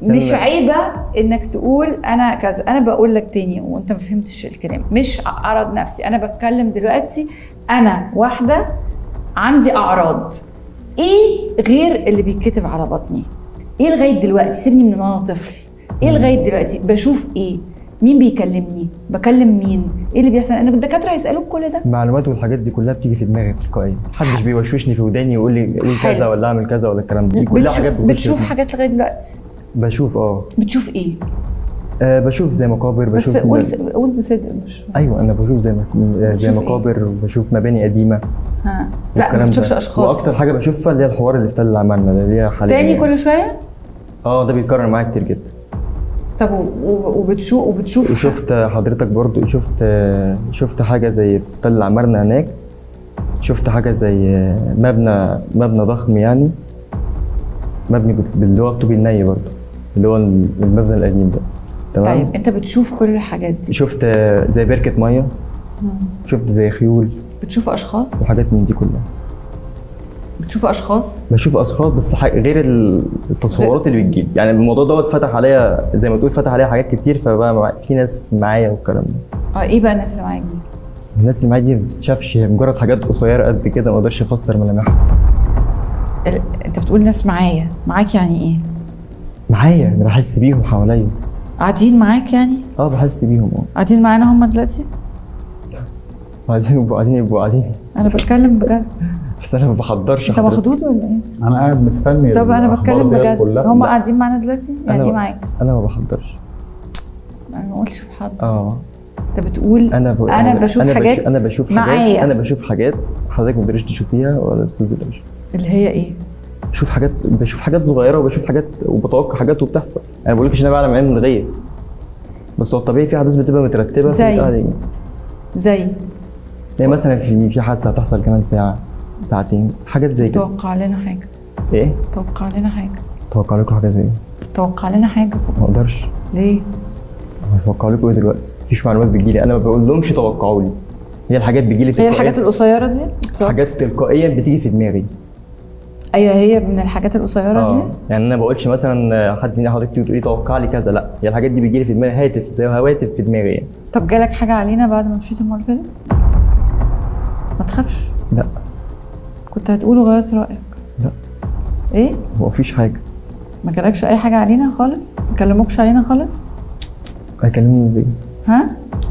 مش عيبه انك تقول انا كذا انا بقول لك تاني وانت ما فهمتش الكلام مش اعرض نفسي انا بتكلم دلوقتي انا واحده عندي اعراض ايه غير اللي بيتكتب على بطني ايه لغايه دلوقتي سيبني من وانا طفل ايه لغايه دلوقتي بشوف ايه مين بيكلمني بكلم مين ايه اللي بيحصل ان الدكاتره هيسالوك كل ده المعلومات والحاجات دي كلها بتيجي في دماغي تلقائيا محدش بيوشوشني في وداني يقول لي قول حلو. كذا ولا اعمل كذا ولا الكلام ده دي كلها بتشوف, حاجات بتخش بتشوف في- حاجات لغايه دلوقتي بشوف اه بتشوف ايه آه، بشوف زي مقابر بس بشوف قول قول بصدق مش ايوه انا بشوف زي ما زي بتشوف إيه؟ مقابر وبشوف مباني قديمه ها لا ما والكلام بتشوفش ده. اشخاص واكتر حاجه بشوفها اللي هي الحوار اللي في تل عملنا ده اللي هي حاليا تاني يعني. كل شويه اه ده بيتكرر معايا كتير جدا طب و- و- وبتشوف وبتشوف وشفت حضرتك برضو شفت شفت حاجه زي في تل عمرنا هناك شفت حاجه زي مبنى مبنى ضخم يعني مبني بال- اللي هو الطوب الني برضو اللي هو المبنى القديم ده تمام طيب انت بتشوف كل الحاجات دي شفت زي بركه ميه شفت زي خيول بتشوف اشخاص وحاجات من دي كلها بتشوف اشخاص بشوف اشخاص بس ح- غير التصورات اللي بتجيلي يعني الموضوع دوت فتح عليا زي ما تقول فتح عليا حاجات كتير فبقى مع- في ناس معايا والكلام ده اه ايه بقى الناس اللي معاك دي الناس اللي معايا دي ما بتشافش هي مجرد حاجات قصيره قد كده ما اقدرش افسر ملامحها ال- انت بتقول ناس معايا معاك يعني ايه معايا انا بحس بيهم حواليا قاعدين معاك يعني اه بحس بيهم اه قاعدين معانا هم دلوقتي عايزين يبقوا قاعدين يبقوا قاعدين انا بتكلم بجد بس انا ما بحضرش انت حضرتك. مخضوض ولا ايه انا قاعد مستني طب انا الأخبار بتكلم ديت بجد كلها. هم لا، قاعدين معانا دلوقتي يعني أنا- ايه معاك انا ما بحضرش انا ما قلتش في حد اه انت بتقول انا ب... انا بشوف أنا حاجات انا بشوف حاجات معايا. انا بشوف حاجات حضرتك ما تقدريش تشوفيها ولا تقدريش اللي هي ايه بشوف حاجات بشوف حاجات صغيره وبشوف حاجات وبتوقع حاجات وبتحصل انا بقول لك ان انا بعلم علم الغيب بس هو الطبيعي في احداث بتبقى مترتبه زي؟ فبتبقى عليك. زي يعني مثلا في في حادثه هتحصل كمان ساعه ساعتين حاجات زي كده توقع لنا حاجه ايه توقع لنا حاجه اتوقع لكم حاجات زي ايه توقع لنا حاجه ما اقدرش ليه اتوقع لكم ايه دلوقتي مفيش معلومات بتجيلي انا ما بقول لهمش توقعوا لي هي الحاجات بتجيلي هي الحاجات القصيره دي حاجات تلقائيا بتيجي في دماغي ايوه هي من الحاجات القصيره دي اه يعني انا ما بقولش مثلا حد من حضرتك تيجي تقولي توقع لي كذا لا هي الحاجات دي بتجيلي في دماغي هاتف زي هواتف في دماغي يعني طب جالك حاجه علينا بعد ما مشيت المره اللي فاتت ما تخافش لا كنت هتقول وغيرت رايك لا. ايه هو مفيش حاجه ما جالكش اي حاجه علينا خالص ما كلموكش علينا خالص هيكلمني بايه ها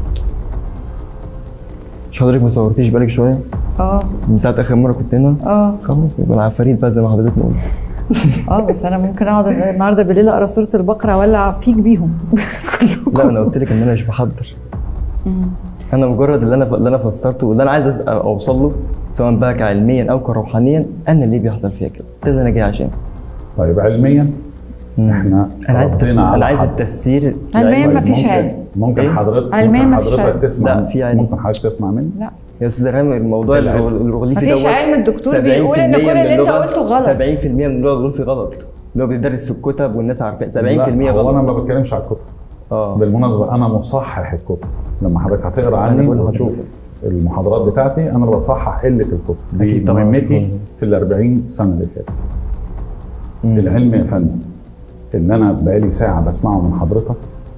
مش حضرتك ما صورتيش بالك شويه اه من ساعه اخر مره كنت هنا اه خلاص يبقى انا عفاريت بقى زي ما حضرتك ما قلت اه بس انا ممكن اقعد النهارده بالليل اقرا سوره البقره اولع فيك بيهم لا انا قلت لك ان انا مش بحضر مم. انا مجرد اللي انا اللي انا فسرته واللي انا عايز أس- اوصل له سواء بقى كعلميا او كروحانيا انا ليه بيحصل فيا كده ده اللي انا جاي عشان طيب علميا مم. احنا انا عايز ردينا التفسير على انا عايز حد. التفسير علميا العلمي. مفيش ممكن- علم. ممكن إيه؟ حضرتك علميا ممكن مفيش علم. حضرتك تسمع لا، في علم. ممكن حضرتك تسمع مني لا يا استاذ رامي الموضوع العلم. الرغليفي مفيش دوت علم الدكتور 70% بيقول ان كل من اللي انت اللغة- قلته غلط 70% من اللغه الرغليفي غلط اللي هو بيدرس في الكتب والناس عارفين 70% لا، هو انا غلط ما بتكلمش على الكتب اه بالمناسبه انا مصحح الكتب لما حضرتك هتقرا أنا عني بقول لحضرتك. وتشوف المحاضرات بتاعتي انا اللي بصحح قله الكتب دي أكيد طبعاً، مهمتي شكراً. في ال 40 سنه اللي فاتت مم. العلم يا فندم اللي انا بقالي ساعه بسمعه من حضرتك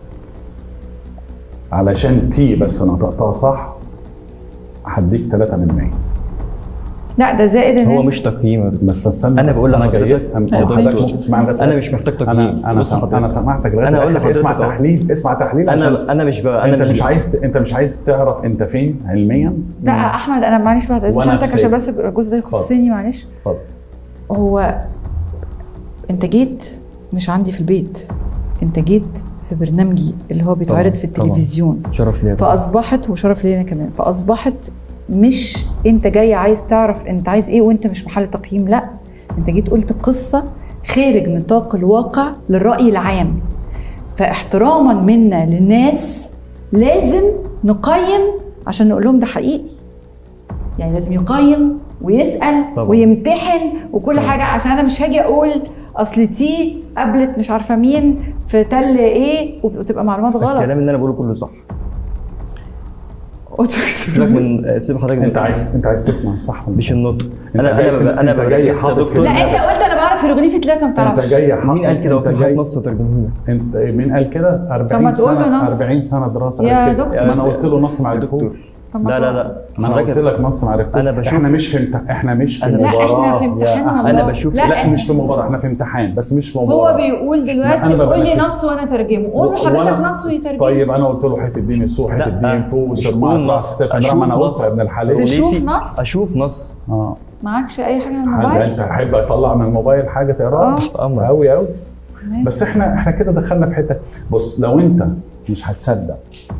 علشان تي بس نطقتها صح هديك 3 من 100 لا ده زائد ان هو انت- مش تقييم بس استنى أنا بس بقول أنا لحضرتك- جاي أفهم. يا حضرتك دكتور. ممكن تسمعني لغاية انا الآخر؟ مش محتاج تقييم انا انا بص سم... حضرتك. انا سمعتك لغايه أنا أقول الآخر. اسمع لحضرتك أهو. تحليل اسمع تحليل عشان انا انا مش بقى انا انت مش مش عايز انت مش عايز تعرف انت فين علميا لا احمد انا معلش بعد اذن وأنا حضرتك نفسيا. عشان بس الجزء ده يخصني معلش اتفضل هو انت جيت مش عندي في البيت انت جيت في برنامجي اللي هو بيتعرض طبعاً، في طبعاً. التلفزيون شرف ليا فاصبحت وشرف لينا كمان فاصبحت مش انت جاي عايز تعرف انت عايز ايه وانت مش محل تقييم لا انت جيت قلت قصه خارج نطاق الواقع للراي العام فاحتراما منا للناس لازم نقيم عشان نقول لهم ده حقيقي يعني لازم يقيم ويسال طبعاً. ويمتحن وكل حاجه عشان انا مش هاجي اقول اصل تي قابلت مش عارفه مين في تل ايه وتبقى معلومات غلط الكلام اللي انا بقوله كله صح سيبك من سيب حضرتك من انت عايز انت عايز تسمع صح ولا مش النطق انت انا جاي- انا انا انت ببقى جاي لسه حاطط دكتور لا انت قلت انا بعرف تعرف هيروغليفي ثلاثه ما انت تعرفش جاي حق- مين قال كده انت وقت جاي نص ترجمه لي انت مين قال كده 40 طب ما تقول له سنه نص. 40 سنه دراسه يا قال كده. دكتور. ما انا قلت له نص ما يا عرفوش دكتور طب ما لا لا تقول. لا ما انا قلت لك نص ما عرفوش أنا بشوف- احنا مش في امت... احنا مش في أنا لا مباراه احنا في يا امتحان أحمد. والله أنا بشوف- لا إحنا- مش في مباراه احنا في امتحان بس مش مباراه هو بيقول لا، دلوقتي أنا قول لي بنافس. نص وانا ترجمه قول له و- حضرتك وأنا- نص ويترجم طيب انا قلت له حته اديني السوق حته لا، اديني فوز مش ما بقول خلاص نص، تفهم أشوف انا قلت نص. يا ابن الحلال تشوف وليه في- نص؟ اشوف نص اه معكش اي حاجه على حد الموبايل انت تحب اطلع من الموبايل حاجه تقراها آه. أمر. قوي قوي تمام. بس احنا احنا كده دخلنا في حته بص لو انت مش هتصدق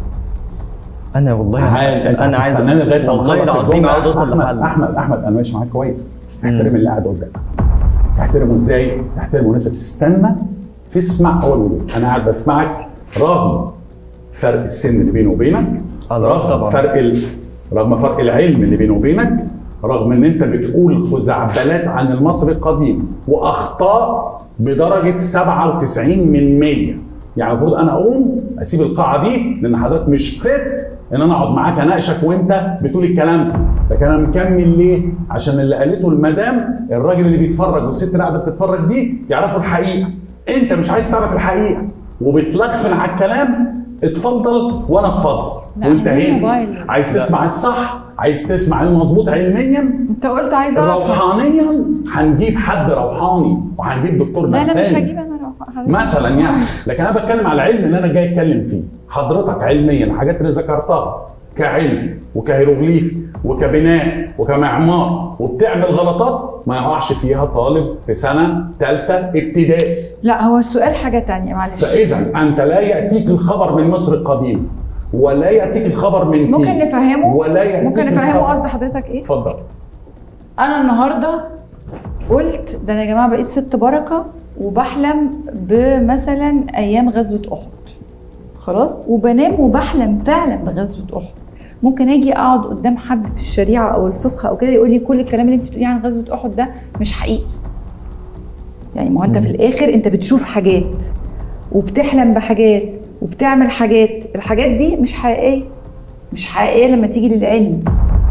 انا والله عادي، انت انا عايز هتستناني لغايه لما والله أخلص العظيم الجملة. عاوز اوصل احمد لحل احمد احمد انا ماشي معاك كويس مم. تحترم اللي قاعد قدامك تحترمه ازاي؟ تحترمه ان انت تستنى تسمع اول ولود انا قاعد بسمعك رغم فرق السن اللي بيني وبينك على رغم رأس طبعا. فرق ال... رغم فرق العلم اللي بيني وبينك رغم ان انت بتقول خزعبلات عن المصري القديم واخطاء بدرجه 97 من 100 يعني المفروض انا اقوم اسيب القاعه دي لان حضرتك مش فت ان انا اقعد معاك اناقشك وانت بتقول الكلام ده لكن انا مكمل ليه؟ عشان اللي قالته المدام الراجل اللي بيتفرج والست اللي قاعده بتتفرج دي يعرفوا الحقيقه انت مش عايز تعرف الحقيقه وبتلغفن على الكلام اتفضل وانا اتفضل لا، وانت عايزين هنا موبايل. عايز تسمع الصح عايز تسمع المظبوط علميا انت قلت عايز اعرف روحانيا هنجيب حد روحاني وهنجيب دكتور لا لا مش نفساني هجيب انا روح- حضرتك. مثلا يعني لكن انا بتكلم على العلم اللي انا جاي اتكلم فيه حضرتك علميا الحاجات اللي ذكرتها كعلم وكهيروغليفي وكبناء وكمعمار وبتعمل غلطات ما يقعش فيها طالب في سنه ثالثه ابتدائي لا هو السؤال حاجه تانية معلش فاذا انت لا ياتيك الخبر من مصر القديم ولا ياتيك الخبر من ممكن تي نفهمه ولا ياتيك ممكن نفهمه الخبر- قصد حضرتك ايه اتفضل انا النهارده قلت ده انا يا جماعه بقيت ست بركه وبحلم بمثلا ايام غزوه احد خلاص وبنام وبحلم فعلا بغزوه احد ممكن اجي اقعد قدام حد في الشريعه او الفقه او كده يقول لي كل الكلام اللي انت بتقوليه عن غزوه احد ده مش حقيقي يعني ما هو انت في الاخر انت بتشوف حاجات وبتحلم بحاجات وبتعمل حاجات الحاجات دي مش حقيقيه مش حقيقيه لما تيجي للعلم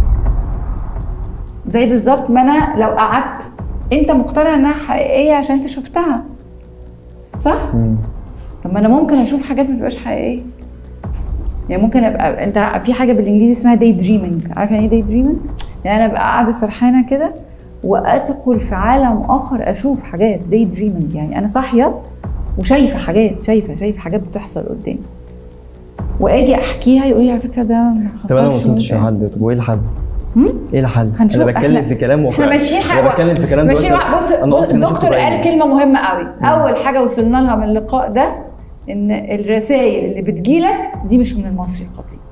زي بالظبط ما انا لو قعدت انت مقتنع انها حقيقيه عشان انت شفتها صح مم. طب ما انا ممكن اشوف حاجات ما تبقاش حقيقيه يعني ممكن ابقى انت في حاجه بالانجليزي اسمها داي دريمينج عارف يعني ايه داي دريمينج يعني انا ابقى قاعده سرحانه كده وادخل في عالم اخر اشوف حاجات داي دريمينج يعني انا صاحيه وشايفه حاجات شايفه شايفه حاجات بتحصل قدامي واجي احكيها يقول لي على فكره ده ما طب انا ما حصلش وصلتش وانت لحد طب وايه الحل؟ هم؟ ايه الحل؟ هنشوف انا بتكلم إحنا- في كلام احنا واقعي ماشيين انا بتكلم في كلام ماشيين دلوقتي. بص أنا بص قلت إن أنا الدكتور شفته قال بعيني. كلمه مهمه قوي اول حاجه وصلنا لها من اللقاء ده ان الرسائل اللي بتجيلك دي مش من المصري القديم